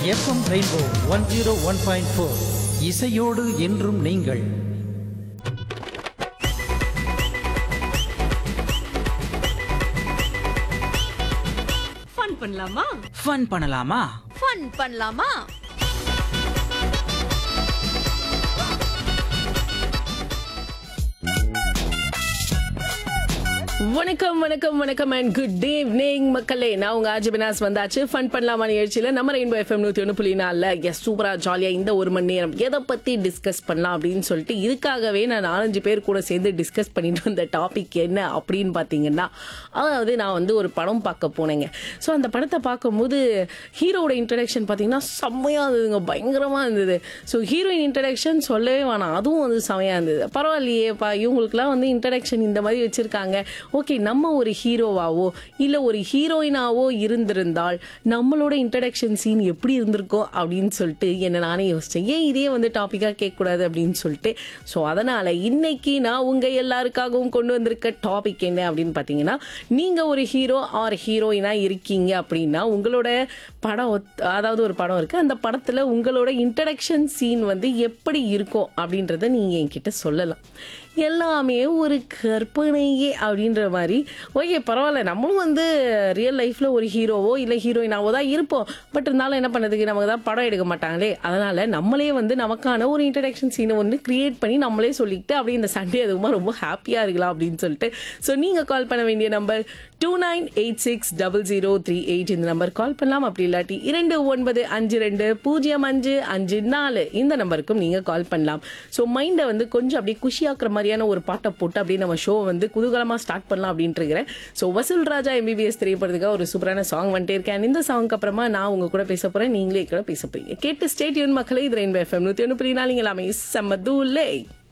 FM Rainbow one zero one point four இசையோடு என்றும் நீங்கள் ஃபன் பண்ணலாமா ஃபன் பண்ணலாமா ஃபன் பண்ணலாமா வணக்கம் வணக்கம் வணக்கம் அண்ட் குட் ஈவினிங் மக்களே நான் உங்க ஆஜி பினாஸ் வந்தாச்சு ஃபன் பண்ணலாமா நிகழ்ச்சியில நம்ம ரெயின்போ எஃப்எம் நூத்தி ஒன்று புள்ளி நாலில் எஸ் சூப்பரா ஜாலியா இந்த ஒரு மணி நேரம் எதை பத்தி டிஸ்கஸ் பண்ணலாம் அப்படின்னு சொல்லிட்டு இதுக்காகவே நான் நாலஞ்சு பேர் கூட சேர்ந்து டிஸ்கஸ் பண்ணிட்டு வந்த டாபிக் என்ன அப்படின்னு பார்த்தீங்கன்னா அதாவது நான் வந்து ஒரு படம் பார்க்க போனேங்க ஸோ அந்த படத்தை பார்க்கும்போது ஹீரோட இன்ட்ரடக்ஷன் பார்த்தீங்கன்னா செம்மையா இருந்ததுங்க பயங்கரமா இருந்தது ஸோ ஹீரோயின் இன்ட்ரடக்ஷன் சொல்லவே வேணாம் அதுவும் வந்து செமையா இருந்தது பரவாயில்லையேப்பா இவங்களுக்குலாம் வந்து இன்ட்ரடக்ஷன் இந்த மாதிரி வச்சிருக்காங்க ஓகே நம்ம ஒரு ஹீரோவாவோ இல்லை ஒரு ஹீரோயினாவோ இருந்திருந்தால் நம்மளோட இன்ட்ரடக்ஷன் சீன் எப்படி இருந்திருக்கோம் அப்படின்னு சொல்லிட்டு என்ன நானே யோசிச்சேன் ஏன் இதே வந்து டாப்பிக்காக கேட்கக்கூடாது அப்படின்னு சொல்லிட்டு ஸோ அதனால இன்னைக்கு நான் உங்க எல்லாருக்காகவும் கொண்டு வந்திருக்க டாபிக் என்ன அப்படின்னு பார்த்தீங்கன்னா நீங்க ஒரு ஹீரோ ஆர் ஹீரோயினா இருக்கீங்க அப்படின்னா உங்களோட படம் ஒத்- அதாவது ஒரு படம் இருக்கு அந்த படத்துல உங்களோட இன்ட்ரடக்ஷன் சீன் வந்து எப்படி இருக்கும் அப்படின்றத நீங்க என்கிட்ட சொல்லலாம் எல்லாமே ஒரு கற்பனையே அப்படின்ற மாதிரி ஓகே பரவாயில்ல நம்மளும் வந்து ரியல் லைஃப்பில் ஒரு ஹீரோவோ இல்லை ஹீரோயினாவோ தான் இருப்போம் பட் இருந்தாலும் என்ன பண்ணதுக்கு நமக்கு தான் படம் எடுக்க மாட்டாங்களே அதனால நம்மளே வந்து நமக்கான ஒரு இன்ட்ரடக்ஷன் சீனை வந்து கிரியேட் பண்ணி நம்மளே சொல்லிக்கிட்டு அப்படியே இந்த சண்டே அதுவுமா ரொம்ப ஹாப்பியாக இருக்கலாம் அப்படின்னு சொல்லிட்டு ஸோ நீங்கள் கால் பண்ண வேண்டிய number two nine eight six double zero three eight இந்த நம்பர் கால் பண்ணலாம் அப்படி இல்லாட்டி இரண்டு ஒன்பது அஞ்சு ரெண்டு பூஜ்ஜியம் அஞ்சு அஞ்சு நாலு இந்த நம்பருக்கும் நீங்கள் கால் பண்ணலாம் ஸோ மைண்டை வந்து கொஞ்சம் அப்படியே குஷியாக்குற மாதிரியான ஒரு பாட்டை போட்டு அப்படியே நம்ம ஷோ வந்து குதூகலமாக ஸ்டார்ட் பண்ணலாம் அப்படின்ட்டு இருக்கிறேன் ஸோ வசூல் ராஜா எம்பிபிஎஸ் திரைப்படத்துக்காக ஒரு சூப்பரான சாங் வந்துட்டே இருக்கேன் And இந்த சாங்க்கு அப்புறமா நான் உங்க கூட பேச போறேன் நீங்களே கூட பேச போறீங்க கேட்டு ஸ்டேட் யூன் மக்களே இது ரெயின்போ எஃப்எம் நூற்றி ஒன்று புரியினா நீங்கள் எல்லாமே செம்ம தூளே